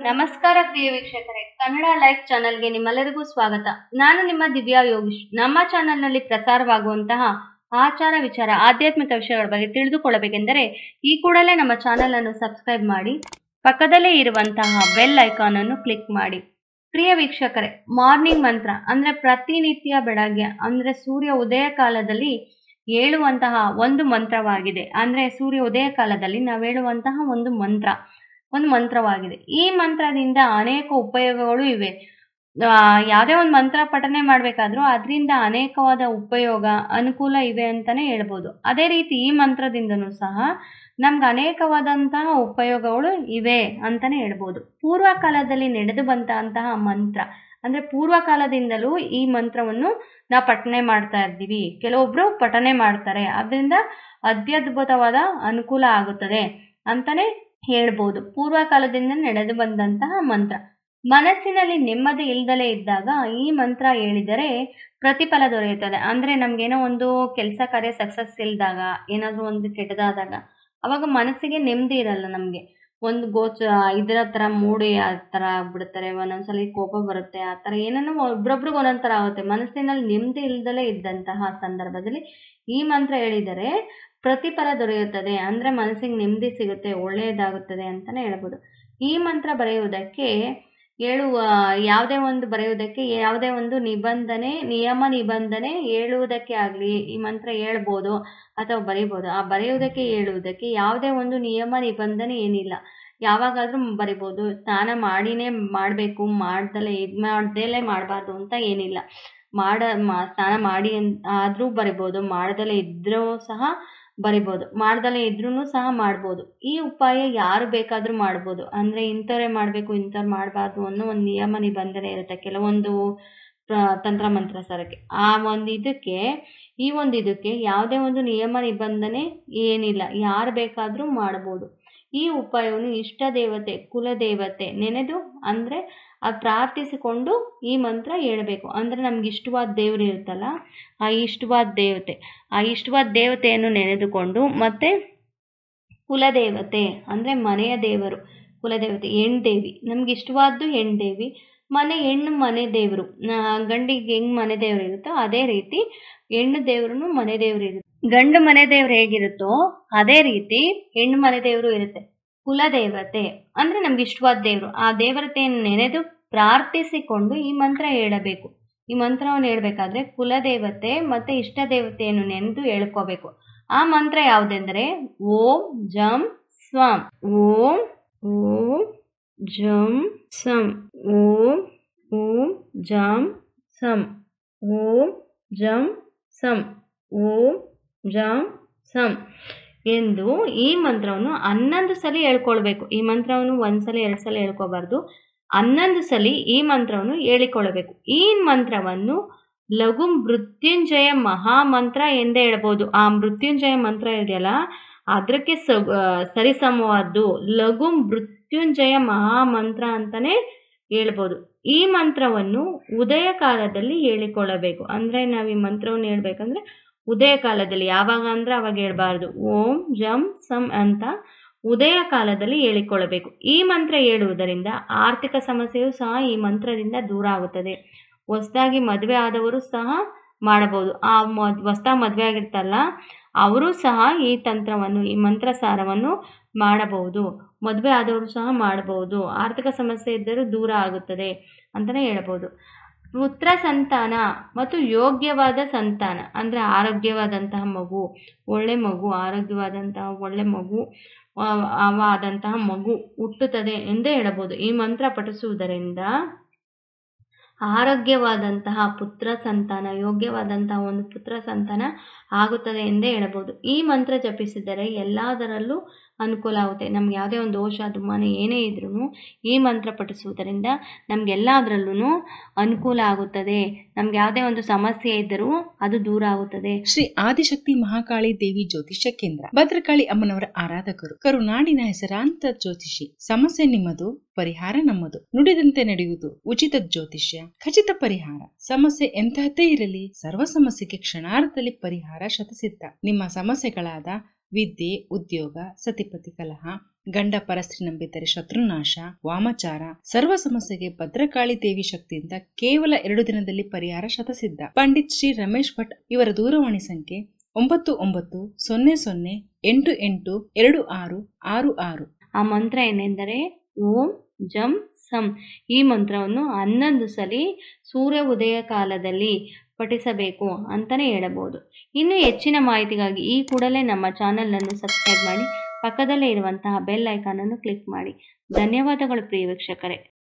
ನಮಸ್ಕಾರ ಪ್ರಿಯ ವೀಕ್ಷಕರೇ ಕನ್ನಡ ಲೈಫ್ ಚಾನೆಲ್ಗೆ ನಿಮ್ಮೆಲ್ಲರಿಗೂ ಸ್ವಾಗತ ನಾನು ನಿಮ್ಮ ದಿವ್ಯಾ ಯೋಗೀಶ್ ನಮ್ಮ ಚಾನೆಲ್ನಲ್ಲಿ ಪ್ರಸಾರವಾಗುವಂತಹ ಆಚಾರ ವಿಚಾರ ಆಧ್ಯಾತ್ಮಿಕ ವಿಷಯಗಳ ಬಗ್ಗೆ ತಿಳಿದುಕೊಳ್ಳಬೇಕೆಂದರೆ ಈ ಕೂಡಲೇ ನಮ್ಮ ಚಾನೆಲ್ ಅನ್ನು ಸಬ್ಸ್ಕ್ರೈಬ್ ಮಾಡಿ ಪಕ್ಕದಲ್ಲೇ ಇರುವಂತಹ ಬೆಲ್ ಐಕಾನ್ ಅನ್ನು ಕ್ಲಿಕ್ ಮಾಡಿ ಪ್ರಿಯ ವೀಕ್ಷಕರೇ ಮಾರ್ನಿಂಗ್ ಮಂತ್ರ ಅಂದ್ರೆ ಪ್ರತಿನಿತ್ಯ ಬೆಳಗ್ಗೆ ಅಂದ್ರೆ ಸೂರ್ಯ ಉದಯ ಕಾಲದಲ್ಲಿ ಹೇಳುವಂತಹ ಒಂದು ಮಂತ್ರವಾಗಿದೆ ಅಂದ್ರೆ ಸೂರ್ಯ ಉದಯ ಕಾಲದಲ್ಲಿ ನಾವು ಹೇಳುವಂತಹ ಒಂದು ಮಂತ್ರ ಒಂದು ಮಂತ್ರವಾಗಿದೆ ಈ ಮಂತ್ರದಿಂದ ಅನೇಕ ಉಪಯೋಗಗಳು ಇವೆ ಆ, ಯಾವುದೇ ಒಂದು ಮಂತ್ರ ಪಠನೆ ಮಾಡಬೇಕಾದ್ರೂ ಅದರಿಂದ ಅನೇಕವಾದ ಉಪಯೋಗ ಅನುಕೂಲ ಇವೆ ಅಂತಾನೆ ಹೇಳ್ಬೋದು ಅದೇ ರೀತಿ ಈ ಮಂತ್ರದಿಂದನೂ ಸಹ ನಮ್ಗೆ ಅನೇಕವಾದಂತಹ ಉಪಯೋಗಗಳು ಇವೆ ಅಂತಾನೆ ಹೇಳ್ಬೋದು ಪೂರ್ವ ಕಾಲದಲ್ಲಿ ನಡೆದು ಬಂದಂತಹ ಮಂತ್ರ ಅಂದ್ರೆ ಪೂರ್ವ ಕಾಲದಿಂದಲೂ ಈ ಮಂತ್ರವನ್ನು ನಾವು ಪಠನೆ ಮಾಡ್ತಾ ಇರ್ತೀವಿ ಕೆಲವೊಬ್ರು ಪಠನೆ ಮಾಡ್ತಾರೆ ಅದರಿಂದ ಅತ್ಯದ್ಭುತವಾದ ಅನುಕೂಲ ಆಗುತ್ತದೆ ಅಂತಾನೆ ಹೇಳ್ಬೋದು ಪೂರ್ವ ಕಾಲದಿಂದ ನಡೆದು ಬಂದಂತಹ ಮಂತ್ರ ಮನಸ್ಸಿನಲ್ಲಿ ನೆಮ್ಮದಿ ಇಲ್ದಲೇ ಇದ್ದಾಗ ಈ ಮಂತ್ರ ಹೇಳಿದರೆ ಪ್ರತಿಫಲ ದೊರೆಯುತ್ತದೆ ಅಂದ್ರೆ ನಮ್ಗೇನೋ ಒಂದು ಕೆಲಸ ಕಾರ್ಯ ಸಕ್ಸಸ್ ಇಲ್ದಾಗ ಏನಾದರೂ ಒಂದು ಕೆಟ್ಟದಾದಾಗ ಅವಾಗ ಮನಸ್ಸಿಗೆ ನೆಮ್ಮದಿ ಇರಲ್ಲ ನಮಗೆ ಒಂದು ಗೋಚ ಇದರ ಥರ ಮೂಡಿ ಆ ಥರ ಆಗ್ಬಿಡ್ತಾರೆ ಒಂದೊಂದ್ಸಲಿ ಕೋಪ ಬರುತ್ತೆ ಆ ಥರ ಏನೇನೋ ಒಬ್ರೊಬ್ರಿಗೆ ಒಂದೊಂದು ಥರ ಆಗುತ್ತೆ ಮನಸ್ಸಿನಲ್ಲಿ ನೆಮ್ಮದಿ ಇಲ್ದಲೇ ಇದ್ದಂತಹ ಸಂದರ್ಭದಲ್ಲಿ ಈ ಮಂತ್ರ ಹೇಳಿದರೆ ಪ್ರತಿಫಲ ದೊರೆಯುತ್ತದೆ ಅಂದರೆ ಮನಸ್ಸಿಗೆ ನೆಮ್ಮದಿ ಸಿಗುತ್ತೆ ಒಳ್ಳೆಯದಾಗುತ್ತದೆ ಅಂತಲೇ ಹೇಳ್ಬೋದು ಈ ಮಂತ್ರ ಬರೆಯುವುದಕ್ಕೆ ಹೇಳುವ ಯಾವುದೇ ಒಂದು ಬರೆಯುವುದಕ್ಕೆ ಯಾವುದೇ ಒಂದು ನಿಬಂಧನೆ ನಿಯಮ ನಿಬಂಧನೆ ಹೇಳುವುದಕ್ಕೆ ಆಗಲಿ ಈ ಮಂತ್ರ ಹೇಳ್ಬೋದು ಅಥವಾ ಬರಿಬೋದು ಆ ಬರೆಯುವುದಕ್ಕೆ ಹೇಳುವುದಕ್ಕೆ ಯಾವುದೇ ಒಂದು ನಿಯಮ ನಿಬಂಧನೆ ಏನಿಲ್ಲ ಯಾವಾಗಾದರೂ ಬರಿಬೋದು ಸ್ನಾನ ಮಾಡಿನೇ ಮಾಡಬೇಕು ಮಾಡ್ದಲೇ ಇದು ಮಾಡ್ದಲೇ ಮಾಡಬಾರ್ದು ಅಂತ ಏನಿಲ್ಲ ಮಾಡ ಮಾ- ಸ್ನಾನ ಮಾಡಿ ಆದರೂ ಬರಿಬೋದು ಮಾಡ್ದಲೇ ಇದ್ರೂ ಸಹ ಬರಿಬೋದು ಮಾಡ್ದಲೇ ಇದ್ರೂ ಸಹ ಮಾಡ್ಬೋದು ಈ ಉಪಾಯ ಯಾರು ಬೇಕಾದರೂ ಮಾಡ್ಬೋದು ಅಂದರೆ ಇಂಥವ್ರೇ ಮಾಡಬೇಕು ಇಂಥವ್ರು ಮಾಡಬಾರ್ದು ಅನ್ನೋ ಒಂದು ನಿಯಮ ನಿಬಂಧನೆ ಇರುತ್ತೆ ಕೆಲವೊಂದು ಪ್ರ- ತಂತ್ರ ಮಂತ್ರ ಸರಕ್ಕೆ ಆ ಒಂದು ಇದಕ್ಕೆ ಈ ಒಂದು ಇದಕ್ಕೆ ಯಾವುದೇ ಒಂದು ನಿಯಮ ನಿಬಂಧನೆ ಏನಿಲ್ಲ ಯಾರು ಬೇಕಾದರೂ ಮಾಡ್ಬೋದು ಈ ಉಪಾಯವನ್ನು ಇಷ್ಟ ದೇವತೆ ಕುಲದೇವತೆ ನೆನೆದು ಅಂದರೆ ಅದು ಪ್ರಾರ್ಥಿಸಿಕೊಂಡು ಈ ಮಂತ್ರ ಹೇಳಬೇಕು ಅಂದರೆ ನಮ್ಗೆ ಇಷ್ಟವಾದ ದೇವರು ಇರುತ್ತಲ್ಲ ಆ ಇಷ್ಟವಾದ ದೇವತೆ ಆ ಇಷ್ಟವಾದ ದೇವತೆಯನ್ನು ನೆನೆದುಕೊಂಡು ಮತ್ತು ಕುಲದೇವತೆ ಅಂದರೆ ಮನೆಯ ದೇವರು ಕುಲದೇವತೆ ಹೆಣ್ದೇವಿ ನಮ್ಗೆ ಇಷ್ಟವಾದ್ದು ಹೆಣ್ದೇವಿ ಮನೆ ಹೆಣ್ಣು ಮನೆ ದೇವರು ಗಂಡಿಗೆ ಹೆಂಗ್ ಮನೆ ದೇವರು ಇರುತ್ತೋ ಅದೇ ರೀತಿ ಹೆಣ್ಣು ದೇವ್ರೂ ಮನೆ ದೇವರು ಇರುತ್ತೆ ಗಂಡು ಮನೆ ದೇವ್ರು ಹೇಗಿರುತ್ತೋ ಅದೇ ರೀತಿ ಹೆಣ್ಣು ಮನೆ ದೇವರು ಇರುತ್ತೆ ಕುಲದೇವತೆ ಅಂದ್ರೆ ನಮ್ಗೆ ಇಷ್ಟವಾದ ದೇವರು ಆ ದೇವತೆಯನ್ನು ನೆನೆದು ಪ್ರಾರ್ಥಿಸಿಕೊಂಡು ಈ ಮಂತ್ರ ಹೇಳಬೇಕು ಈ ಮಂತ್ರವನ್ನು ಹೇಳ್ಬೇಕಾದ್ರೆ ಕುಲದೇವತೆ ಮತ್ತೆ ಇಷ್ಟ ದೇವತೆಯನ್ನು ನೆನೆದು ಹೇಳ್ಕೋಬೇಕು ಆ ಮಂತ್ರ ಯಾವುದೆಂದರೆ ಓಂ ಜಂ ಸ್ವಂ ಓಂ ಓಂ ಜಂ ಸಂ ಓಂ ಓಂ ಜಂ ಸಂ ಓಂ ಜಂ ಸಂ ಓಂ ಜಂ ಸಂ ಎಂದು ಈ ಮಂತ್ರವನ್ನು ಹನ್ನೊಂದು ಸಲ ಹೇಳ್ಕೊಳ್ಬೇಕು ಈ ಮಂತ್ರವನ್ನು ಒಂದ್ಸಲ ಎರಡು ಸಲ ಹೇಳ್ಕೋಬಾರ್ದು ಹನ್ನೊಂದು ಸಲ ಈ ಮಂತ್ರವನ್ನು ಹೇಳಿಕೊಳ್ಳಬೇಕು ಈ ಮಂತ್ರವನ್ನು ಲಘು ಮೃತ್ಯುಂಜಯ ಮಹಾಮಂತ್ರ ಎಂದೇ ಹೇಳ್ಬೋದು ಆ ಮೃತ್ಯುಂಜಯ ಮಂತ್ರ ಇದೆಯಲ್ಲ ಅದಕ್ಕೆ ಸ ಸರಿಸಮವಾದ್ದು ಲಘು ಮೃತ್ಯುಂಜಯ ಮಹಾಮಂತ್ರ ಅಂತಲೇ ಹೇಳ್ಬೋದು ಈ ಮಂತ್ರವನ್ನು ಉದಯ ಕಾಲದಲ್ಲಿ ಹೇಳಿಕೊಳ್ಳಬೇಕು ಅಂದರೆ ನಾವು ಈ ಮಂತ್ರವನ್ನು ಹೇಳ್ಬೇಕಂದ್ರೆ ಉದಯ ಕಾಲದಲ್ಲಿ ಯಾವಾಗ ಅಂದ್ರೆ ಅವಾಗ ಹೇಳ್ಬಾರ್ದು ಓಂ ಜಂ ಸಂ ಅಂತ ಉದಯ ಕಾಲದಲ್ಲಿ ಹೇಳಿಕೊಳ್ಳಬೇಕು ಈ ಮಂತ್ರ ಹೇಳುವುದರಿಂದ ಆರ್ಥಿಕ ಸಮಸ್ಯೆಯು ಸಹ ಈ ಮಂತ್ರದಿಂದ ದೂರ ಆಗುತ್ತದೆ ಹೊಸದಾಗಿ ಮದುವೆ ಆದವರು ಸಹ ಮಾಡಬಹುದು ಆ ಮದ್ ಹೊಸ್ದಾಗಿ ಮದುವೆ ಆಗಿರ್ತಲ್ಲ ಅವರು ಸಹ ಈ ತಂತ್ರವನ್ನು ಈ ಮಂತ್ರ ಸಾರವನ್ನು ಮಾಡಬಹುದು ಮದುವೆ ಆದವರು ಸಹ ಮಾಡಬಹುದು ಆರ್ಥಿಕ ಸಮಸ್ಯೆ ಇದ್ದರೂ ದೂರ ಆಗುತ್ತದೆ ಅಂತಲೇ ಹೇಳ್ಬೋದು ಪುತ್ರ ಸಂತಾನ ಮತ್ತು ಯೋಗ್ಯವಾದ ಸಂತಾನ ಅಂದರೆ ಆರೋಗ್ಯವಾದಂತಹ ಮಗು ಒಳ್ಳೆ ಮಗು ಆರೋಗ್ಯವಾದಂತಹ ಒಳ್ಳೆ ಮಗು ಆ, ಆದಂತಹ ಮಗು ಹುಟ್ಟುತ್ತದೆ ಎಂದೇ ಹೇಳಬಹುದು ಈ ಮಂತ್ರ ಪಠಿಸುವುದರಿಂದ ಆರೋಗ್ಯವಾದಂತಹ ಪುತ್ರ ಸಂತಾನ ಯೋಗ್ಯವಾದಂತಹ ಒಂದು ಪುತ್ರ ಸಂತಾನ ಆಗುತ್ತದೆ ಎಂದೇ ಹೇಳಬಹುದು ಈ ಮಂತ್ರ ಜಪಿಸಿದರೆ ಎಲ್ಲದರಲ್ಲೂ ಅನುಕೂಲ ಆಗುತ್ತೆ ನಮ್ಗೆ ಯಾವುದೇ ಒಂದು ದೋಷ ದುಮಾನ ಏನೇ ಇದ್ರೂ ಈ ಮಂತ್ರ ಪಠಿಸುವುದರಿಂದ ನಮಗೆಲ್ಲದರಲ್ಲೂ ಅನುಕೂಲ ಆಗುತ್ತದೆ ನಮ್ಗೆ ಯಾವುದೇ ಒಂದು ಸಮಸ್ಯೆ ಇದ್ದರೂ ಅದು ದೂರ ಆಗುತ್ತದೆ ಶ್ರೀ ಆದಿಶಕ್ತಿ ಮಹಾಕಾಳಿ ದೇವಿ ಜ್ಯೋತಿಷ್ಯ ಕೇಂದ್ರ ಭದ್ರಕಾಳಿ ಅಮ್ಮನವರ ಆರಾಧಕರು ಕರುನಾಡಿನ ಹೆಸರಾಂತ ಜ್ಯೋತಿಷಿ ಸಮಸ್ಯೆ ನಿಮ್ಮದು ಪರಿಹಾರ ನಮ್ಮದು ನುಡಿದಂತೆ ನಡೆಯುವುದು ಉಚಿತ ಜ್ಯೋತಿಷ್ಯ ಖಚಿತ ಪರಿಹಾರ ಸಮಸ್ಯೆ ಎಂತಹದ್ದೇ ಇರಲಿ ಸರ್ವ ಸಮಸ್ಯೆಗೆ ಕ್ಷಣಾರ್ಧದಲ್ಲಿ ಪರಿಹಾರ ಶತಸಿದ್ಧ ನಿಮ್ಮ ಸಮಸ್ಯೆಗಳಾದ ವಿದ್ಯೆ ಉದ್ಯೋಗ ಸತಿಪತಿ ಕಲಹ ಗಂಡ ಪರಸ್ತ್ರೀ ನಂಬಿದರೆ ಶತ್ರುನಾಶ ವಾಮಚಾರ ಸರ್ವ ಸಮಸ್ಯೆಗೆ ಭದ್ರಕಾಳಿ ದೇವಿ ಶಕ್ತಿಯಿಂದ ಕೇವಲ ಎರಡು ದಿನದಲ್ಲಿ ಪರಿಹಾರ ಶತಸಿದ್ಧ ಪಂಡಿತ್ ಶ್ರೀ ರಮೇಶ್ ಭಟ್ ಇವರ ದೂರವಾಣಿ ಸಂಖ್ಯೆ ಒಂಬತ್ತು ಒಂಬತ್ತು ಸೊನ್ನೆ ಸೊನ್ನೆ ಎಂಟು ಎಂಟು ಎರಡು ಆರು ಆರು ಆರು ಆ ಮಂತ್ರ ಏನೆಂದರೆ ಓಂ ಜಂ ಸಂ ಈ ಮಂತ್ರವನ್ನು ಹನ್ನೊಂದು ಸಲಿ ಸೂರ್ಯ ಉದಯ ಕಾಲದಲ್ಲಿ ಪಠಿಸಬೇಕು ಅಂತಲೇ ಹೇಳಬಹುದು ಇನ್ನು ಹೆಚ್ಚಿನ ಮಾಹಿತಿಗಾಗಿ ಈ ಕೂಡಲೇ ನಮ್ಮ ಚಾನಲನ್ನು ಸಬ್ಸ್ಕ್ರೈಬ್ ಮಾಡಿ ಪಕ್ಕದಲ್ಲೇ ಇರುವಂತಹ ಬೆಲ್ ಐಕಾನನ್ನು ಕ್ಲಿಕ್ ಮಾಡಿ ಧನ್ಯವಾದಗಳು ಪ್ರಿಯ ವೀಕ್ಷಕರೇ